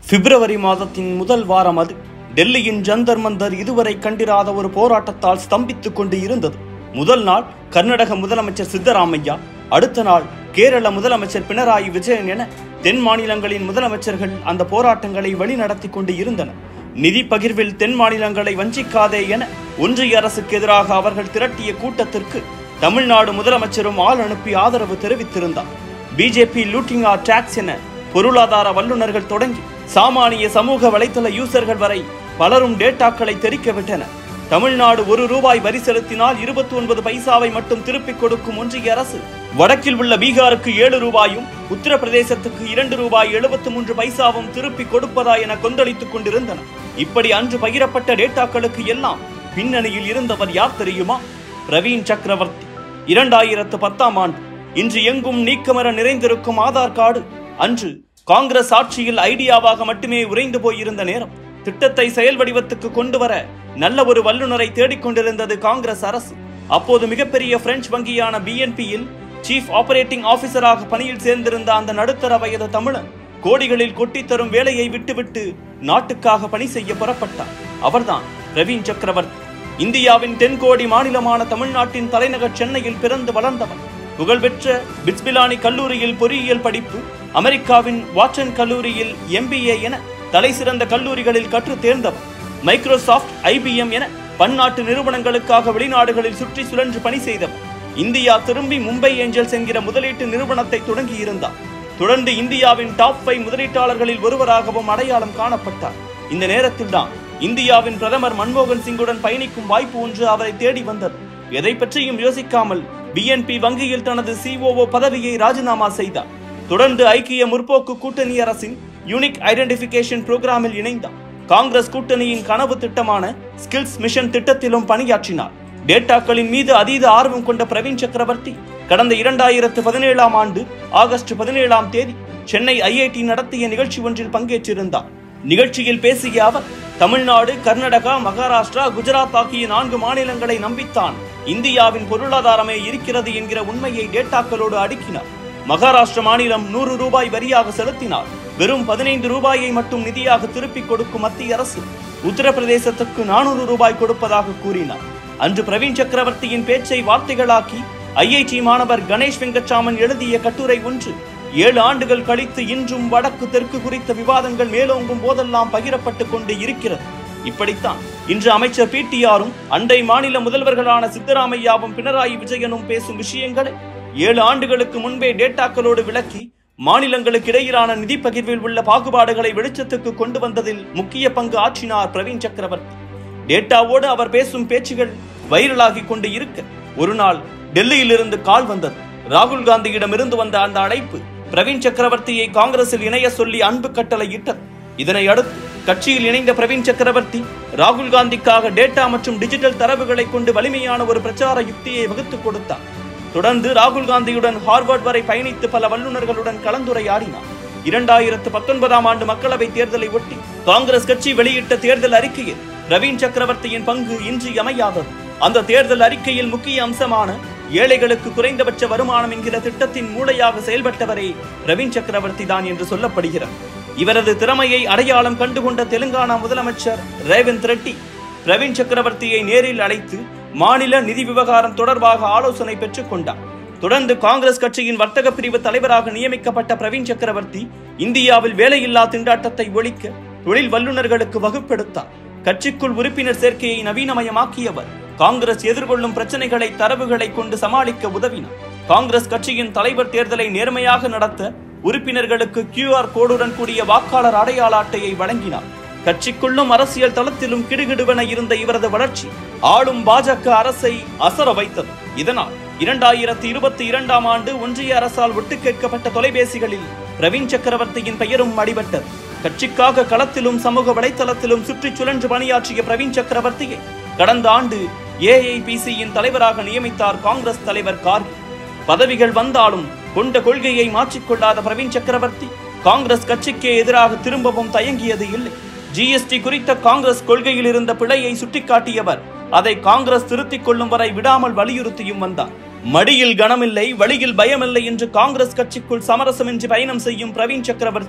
பிப்ரவரி மாதத்தின் முதல் வாரம் அது டெல்லியின் ஜந்தர் மந்தர் இதுவரை கண்டிராத ஒரு போராட்டத்தால் ஸ்தம்பித்துக் கொண்டு இருந்தது முதல் நாள் கர்நாடக முதலமைச்சர் சித்தராமையா அடுத்த நாள் கேரள முதலமைச்சர் பினராயி விஜயன் என தென் மாநிலங்களின் முதலமைச்சர்கள் அந்த போராட்டங்களை வழிநடத்தி கொண்டு இருந்தனர் நிதி பகிர்வில் தென் மாநிலங்களை வஞ்சிக்காதே என ஒன்றிய அரசுக்கு எதிராக அவர்கள் திரட்டிய கூட்டத்திற்கு தமிழ்நாடு முதலமைச்சரும் ஆள் அனுப்பி ஆதரவு தெரிவித்திருந்தார் பிஜேபி லூட்டிங் ஆர் டாக்ஸ் என பொருளாதார வல்லுநர்கள் தொடங்கி சாமானிய சமூக வலைத்தள யூசர்கள் வரை பலரும் டேட்டாக்களை தெரிக்க விட்டனர் தமிழ்நாடு ஒரு ரூபாய் வரி செலுத்தினால் இருபத்தி ஒன்பது பைசாவை மட்டும் திருப்பிக் கொடுக்கும் ஒன்றிய அரசு வடக்கில் உள்ள பீகாருக்கு ஏழு ரூபாயும் உத்தரப்பிரதேசத்துக்கு இரண்டு ரூபாய் எழுபத்து மூன்று பைசாவும் திருப்பிக் கொடுப்பதா என கொந்தளித்துக் கொண்டிருந்தனர் இப்படி அன்று பகிரப்பட்ட டேட்டாக்களுக்கு எல்லாம் பின்னணியில் இருந்தவர் யார் தெரியுமா பிரவீன் சக்கரவர்த்தி இரண்டாயிரத்து பத்தாம் ஆண்டு இன்று எங்கும் நீக்கமர நிறைந்திருக்கும் ஆதார் கார்டு அன்று காங்கிரஸ் ஆட்சியில் ஐடியாவாக மட்டுமே உறைந்து போயிருந்த நேரம் திட்டத்தை செயல் வடிவத்துக்கு கொண்டு வர நல்ல ஒரு வல்லுநரை தேடிக்கொண்டிருந்தது காங்கிரஸ் அரசு அப்போது மிகப்பெரிய பிரெஞ்சு வங்கியான பிஎன்பியில் சீஃப் ஆபரேட்டிங் ஆபீசராக பணியில் சேர்ந்திருந்த அந்த நடுத்தர வயது தமிழன் கோடிகளில் கொட்டித் தரும் வேலையை விட்டுவிட்டு நாட்டுக்காக பணி செய்ய புறப்பட்டார் அவர்தான் பிரவீன் சக்கரவர்த்தி இந்தியாவின் தென்கோடி மாநிலமான தமிழ்நாட்டின் தலைநகர் சென்னையில் பிறந்து வளர்ந்தவர் புகழ்பெற்ற பிட்ஸ்பிலானி கல்லூரியில் பொறியியல் படிப்பு அமெரிக்காவின் வாட்சன் கல்லூரியில் எம்பிஏ என தலை சிறந்த கல்லூரிகளில் கற்று தேர்ந்தவர் மைக்ரோசாஃப்ட் ஐபிஎம் என பன்னாட்டு நிறுவனங்களுக்காக வெளிநாடுகளில் சுற்றி சுழன்று பணி செய்தவர் இந்தியா திரும்பி மும்பை ஏஞ்சல்ஸ் என்கிற முதலீட்டு நிறுவனத்தை தொடங்கியிருந்தார் தொடர்ந்து இந்தியாவின் டாப் ஃபைவ் முதலீட்டாளர்களில் ஒருவராகவும் அடையாளம் காணப்பட்டார் இந்த நேரத்தில் தான் இந்தியாவின் பிரதமர் மன்மோகன் சிங்குடன் பயணிக்கும் வாய்ப்பு ஒன்று அவரை தேடி வந்தது எதை பற்றியும் யோசிக்காமல் பிஎன்பி வங்கியில் தனது சிஓஓ பதவியை ராஜினாமா செய்தார் தொடர்ந்து ஐக்கிய முற்போக்கு கூட்டணி அரசின் யூனிக் ஐடென்டிபிகேஷன் புரோகிராமில் இணைந்தார் காங்கிரஸ் கூட்டணியின் கனவு திட்டமான ஸ்கில்ஸ் மிஷன் திட்டத்திலும் பணியாற்றினார் டேட்டாக்களின் மீது அதீத ஆர்வம் கொண்ட பிரவீன் சக்கரவர்த்தி கடந்த இரண்டாயிரத்து பதினேழாம் ஆண்டு ஆகஸ்ட் பதினேழாம் தேதி சென்னை ஐஐடி நடத்திய நிகழ்ச்சி ஒன்றில் பங்கேற்றிருந்தார் நிகழ்ச்சியில் பேசிய அவர் தமிழ்நாடு கர்நாடகா மகாராஷ்டிரா குஜராத் ஆகிய நான்கு மாநிலங்களை நம்பித்தான் இந்தியாவின் பொருளாதாரமே இருக்கிறது என்கிற உண்மையை டேட்டாக்களோடு அடுக்கினார் மகாராஷ்டிர மாநிலம் நூறு ரூபாய் வரியாக செலுத்தினார் வெறும் பதினைந்து ரூபாயை மட்டும் நிதியாக திருப்பிக் கொடுக்கும் மத்திய அரசு உத்தரப்பிரதேசத்துக்கு நானூறு ரூபாய் கொடுப்பதாக கூறினார் அன்று பிரவீன் சக்கரவர்த்தியின் பேச்சை வார்த்தைகளாக்கி ஐஐடி மாணவர் கணேஷ் வெங்கட்ராமன் எழுதிய கட்டுரை ஒன்று ஏழு ஆண்டுகள் கழித்து இன்றும் வடக்கு தெற்கு குறித்த விவாதங்கள் மேலோங்கும் போதெல்லாம் பகிரப்பட்டுக் கொண்டு இருக்கிறது இப்படித்தான் இன்று அமைச்சர் பிடிஆரும் அண்டை மாநில முதல்வர்களான சித்தராமையாவும் பினராயி விஜயனும் பேசும் விஷயங்களை ஏழு ஆண்டுகளுக்கு முன்பே டேட்டாக்களோடு விளக்கி மாநிலங்களுக்கு இடையிலான நிதி பகிர்வில் உள்ள பாகுபாடுகளை வெளிச்சத்துக்கு கொண்டு வந்ததில் முக்கிய பங்கு ஆற்றினார் பிரவீன் சக்கரவர்த்தி டேட்டாவோடு அவர் பேசும் பேச்சுகள் வைரலாகி கொண்டு இருக்க ஒரு நாள் டெல்லியிலிருந்து கால் வந்தது ராகுல் காந்தியிடமிருந்து வந்த அந்த அழைப்பு பிரவீன் சக்கரவர்த்தியை காங்கிரஸில் இணைய சொல்லி அன்பு கட்டளை இட்டது இதனை அடுத்து கட்சியில் இணைந்த பிரவீன் சக்கரவர்த்தி ராகுல் காந்திக்காக டேட்டா மற்றும் டிஜிட்டல் தரவுகளை கொண்டு வலிமையான ஒரு பிரச்சார யுக்தியை வகுத்துக் கொடுத்தார் தொடர்ந்து ராகுல் காந்தியுடன் ஹார்வர்ட் வரை பயணித்து பல வல்லுநர்களுடன் கலந்துரையாடினார் இரண்டாயிரத்து பத்தொன்பதாம் ஆண்டு மக்களவை தேர்தலை ஒட்டி காங்கிரஸ் கட்சி வெளியிட்ட தேர்தல் அறிக்கையில் பிரவீன் சக்கரவர்த்தியின் பங்கு இன்றி அமையாதது அந்த தேர்தல் அறிக்கையில் முக்கிய அம்சமான ஏழைகளுக்கு குறைந்தபட்ச வருமானம் என்கிற திட்டத்தின் மூளையாக செயல்பட்டவரே பிரவீன் சக்கரவர்த்தி தான் என்று சொல்லப்படுகிறார் இவரது திறமையை அடையாளம் கண்டுகொண்ட தெலுங்கானா முதலமைச்சர் ரேவந்த் ரெட்டி பிரவீன் சக்கரவர்த்தியை நேரில் அழைத்து மாநில நிதி விவகாரம் தொடர்பாக ஆலோசனை பெற்றுக் கொண்டார் தொடர்ந்து காங்கிரஸ் கட்சியின் வர்த்தக பிரிவு தலைவராக நியமிக்கப்பட்ட பிரவீன் சக்கரவர்த்தி இந்தியாவில் வேலையில்லா திண்டாட்டத்தை ஒழிக்க தொழில் வல்லுநர்களுக்கு வகுப்பெடுத்தார் கட்சிக்குள் உறுப்பினர் சேர்க்கையை நவீனமயமாக்கியவர் காங்கிரஸ் எதிர்கொள்ளும் பிரச்சனைகளை தரவுகளை கொண்டு சமாளிக்க உதவினார் காங்கிரஸ் கட்சியின் தலைவர் தேர்தலை நேர்மையாக நடத்த உறுப்பினர்களுக்கு கியூஆர் கோடுடன் கூடிய வாக்காளர் அடையாள அட்டையை வழங்கினார் கட்சிக்குள்ளும் அரசியல் தளத்திலும் கிடுகிடுவென இருந்த இவரது வளர்ச்சி ஆளும் பாஜக அரசை அசர வைத்தது இதனால் இரண்டாயிரத்தி இருபத்தி இரண்டாம் ஆண்டு ஒன்றிய அரசால் ஒட்டு கேட்கப்பட்ட தொலைபேசிகளில் பிரவீன் சக்கரவர்த்தியின் பெயரும் அடிபட்டது கட்சிக்காக களத்திலும் சமூக வலைத்தளத்திலும் சுற்றிச் சுழன்று பணியாற்றிய பிரவீன் சக்கரவர்த்தியை கடந்த ஆண்டு ஏஐபிசியின் தலைவராக நியமித்தார் காங்கிரஸ் தலைவர் கார்கி பதவிகள் வந்தாலும் கொண்ட கொள்கையை மாற்றிக்கொள்ளாத பிரவீன் சக்கரவர்த்தி காங்கிரஸ் கட்சிக்கே எதிராக திரும்பவும் தயங்கியது இல்லை ஜிஎஸ்டி குறித்த காங்கிரஸ் கொள்கையில் இருந்த பிழையை சுட்டிக்காட்டியவர் அதை காங்கிரஸ் திருத்திக் கொள்ளும் வரை விடாமல் வலியுறுத்தியும் வந்தார் மடியில் கனமில்லை வழியில் பயமில்லை என்று காங்கிரஸ் கட்சிக்குள் சமரசமின்றி பயணம் செய்யும் பிரவீன் சக்கரவர்த்தி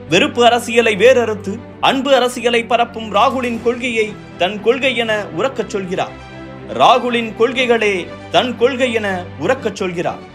வெறுப்பு அரசியலை வேறறுத்து அன்பு அரசியலை பரப்பும் ராகுலின் கொள்கையை தன் கொள்கை என உறக்கச் சொல்கிறார் ராகுலின் கொள்கைகளே தன் கொள்கை என உறக்கச் சொல்கிறார்